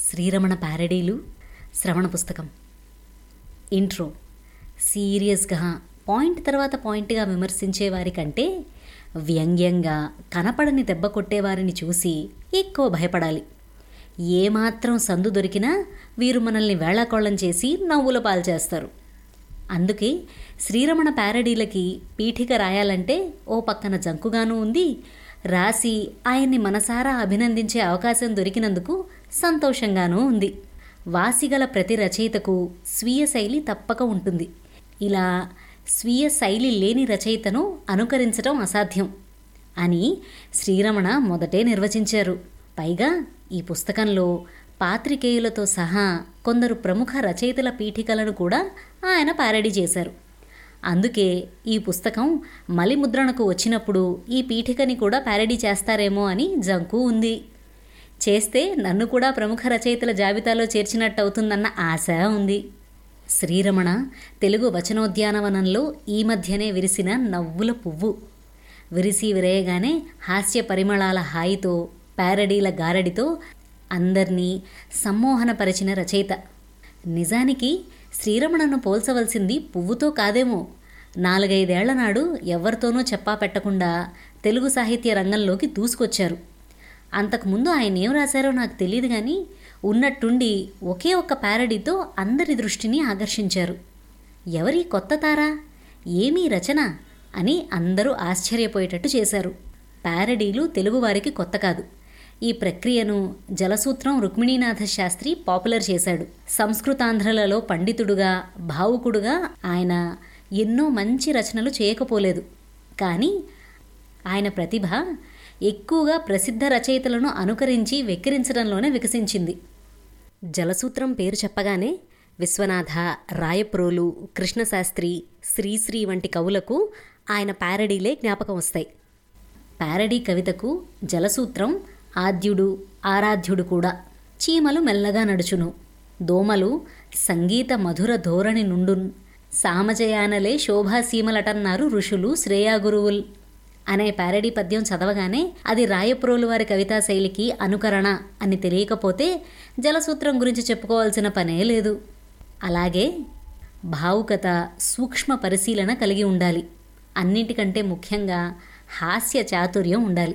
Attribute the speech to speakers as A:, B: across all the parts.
A: శ్రీరమణ ప్యారడీలు శ్రవణ పుస్తకం ఇంట్రో సీరియస్గా పాయింట్ తర్వాత పాయింట్గా విమర్శించే వారి కంటే వ్యంగ్యంగా కనపడని దెబ్బ కొట్టేవారిని చూసి ఎక్కువ భయపడాలి ఏమాత్రం సందు దొరికినా వీరు మనల్ని వేళాకోళం చేసి నవ్వుల పాలు చేస్తారు అందుకే శ్రీరమణ ప్యారడీలకి పీఠిక రాయాలంటే ఓ పక్కన జంకుగాను ఉంది రాసి ఆయన్ని మనసారా అభినందించే అవకాశం దొరికినందుకు సంతోషంగానూ ఉంది వాసిగల ప్రతి రచయితకు స్వీయ శైలి తప్పక ఉంటుంది ఇలా స్వీయ శైలి లేని రచయితను అనుకరించడం అసాధ్యం అని శ్రీరమణ మొదటే నిర్వచించారు పైగా ఈ పుస్తకంలో పాత్రికేయులతో సహా కొందరు ప్రముఖ రచయితల పీఠికలను కూడా ఆయన పారడీ చేశారు అందుకే ఈ పుస్తకం మలిముద్రణకు వచ్చినప్పుడు ఈ పీఠికని కూడా ప్యారడీ చేస్తారేమో అని జంకు ఉంది చేస్తే నన్ను కూడా ప్రముఖ రచయితల జాబితాలో చేర్చినట్టు అవుతుందన్న ఆశ ఉంది శ్రీరమణ తెలుగు వచనోద్యానవనంలో ఈ మధ్యనే విరిసిన నవ్వుల పువ్వు విరిసి విరేయగానే హాస్య పరిమళాల హాయితో ప్యారడీల గారడితో అందర్నీ సమ్మోహనపరిచిన రచయిత నిజానికి శ్రీరమణను పోల్చవలసింది పువ్వుతో కాదేమో నాలుగైదేళ్ల నాడు ఎవరితోనూ చెప్పా పెట్టకుండా తెలుగు సాహిత్య రంగంలోకి దూసుకొచ్చారు అంతకుముందు ఆయన ఏం రాశారో నాకు తెలియదు కానీ ఉన్నట్టుండి ఒకే ఒక్క ప్యారడీతో అందరి దృష్టిని ఆకర్షించారు ఎవరి కొత్త తారా ఏమీ రచన అని అందరూ ఆశ్చర్యపోయేటట్టు చేశారు ప్యారడీలు తెలుగువారికి కొత్త కాదు ఈ ప్రక్రియను జలసూత్రం రుక్మిణీనాథ శాస్త్రి పాపులర్ చేశాడు సంస్కృతాంధ్రలలో పండితుడుగా భావుకుడుగా ఆయన ఎన్నో మంచి రచనలు చేయకపోలేదు కానీ ఆయన ప్రతిభ ఎక్కువగా ప్రసిద్ధ రచయితలను అనుకరించి వెక్కిరించడంలోనే వికసించింది జలసూత్రం పేరు చెప్పగానే విశ్వనాథ రాయప్రోలు కృష్ణశాస్త్రి శ్రీశ్రీ వంటి కవులకు ఆయన ప్యారడీలే జ్ఞాపకం వస్తాయి ప్యారడీ కవితకు జలసూత్రం ఆద్యుడు ఆరాధ్యుడు కూడా చీమలు మెల్లగా నడుచును దోమలు సంగీత మధుర ధోరణి నుండు సామజయానలే శోభాసీమలటన్నారు ఋషులు శ్రేయాగురువుల్ అనే ప్యారడీ పద్యం చదవగానే అది రాయప్రోలు వారి కవితా శైలికి అనుకరణ అని తెలియకపోతే జలసూత్రం గురించి చెప్పుకోవాల్సిన పనే లేదు అలాగే భావుకత సూక్ష్మ పరిశీలన కలిగి ఉండాలి అన్నిటికంటే ముఖ్యంగా హాస్య చాతుర్యం ఉండాలి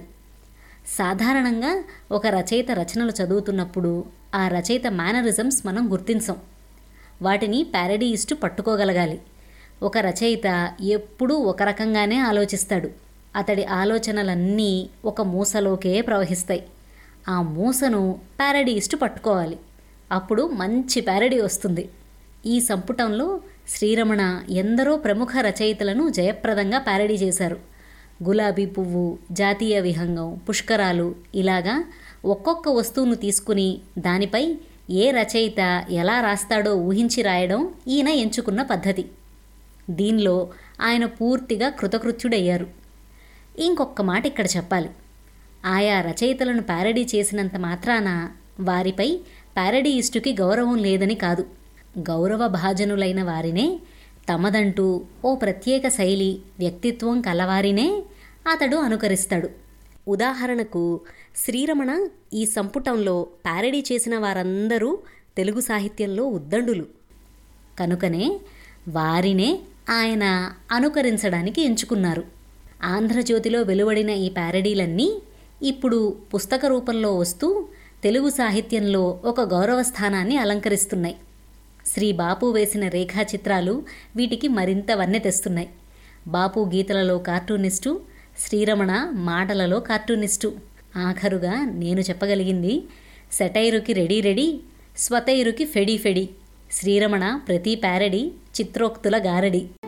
A: సాధారణంగా ఒక రచయిత రచనలు చదువుతున్నప్పుడు ఆ రచయిత మేనరిజమ్స్ మనం గుర్తించం వాటిని ప్యారడీయిస్టు పట్టుకోగలగాలి ఒక రచయిత ఎప్పుడూ ఒక రకంగానే ఆలోచిస్తాడు అతడి ఆలోచనలన్నీ ఒక మూసలోకే ప్రవహిస్తాయి ఆ మూసను ప్యారడీయిస్టు పట్టుకోవాలి అప్పుడు మంచి ప్యారడీ వస్తుంది ఈ సంపుటంలో శ్రీరమణ ఎందరో ప్రముఖ రచయితలను జయప్రదంగా ప్యారడీ చేశారు గులాబీ పువ్వు జాతీయ విహంగం పుష్కరాలు ఇలాగా ఒక్కొక్క వస్తువును తీసుకుని దానిపై ఏ రచయిత ఎలా రాస్తాడో ఊహించి రాయడం ఈయన ఎంచుకున్న పద్ధతి దీనిలో ఆయన పూర్తిగా కృతకృత్యుడయ్యారు ఇంకొక మాట ఇక్కడ చెప్పాలి ఆయా రచయితలను ప్యారడీ చేసినంత మాత్రాన వారిపై ప్యారడీయిస్టుకి గౌరవం లేదని కాదు గౌరవ భాజనులైన వారినే తమదంటూ ఓ ప్రత్యేక శైలి వ్యక్తిత్వం కలవారినే అతడు అనుకరిస్తాడు ఉదాహరణకు శ్రీరమణ ఈ సంపుటంలో ప్యారడీ చేసిన వారందరూ తెలుగు సాహిత్యంలో ఉద్దండులు కనుకనే వారినే ఆయన అనుకరించడానికి ఎంచుకున్నారు ఆంధ్రజ్యోతిలో వెలువడిన ఈ ప్యారడీలన్నీ ఇప్పుడు పుస్తక రూపంలో వస్తూ తెలుగు సాహిత్యంలో ఒక గౌరవ స్థానాన్ని అలంకరిస్తున్నాయి శ్రీ బాపు వేసిన రేఖాచిత్రాలు వీటికి మరింత వన్నె తెస్తున్నాయి బాపు గీతలలో కార్టూనిస్టు శ్రీరమణ మాటలలో కార్టూనిస్టు ఆఖరుగా నేను చెప్పగలిగింది సెటైరుకి రెడీ రెడీ స్వతైరుకి ఫెడీ ఫెడీ శ్రీరమణ ప్రతి ప్యారడీ చిత్రోక్తుల గారడి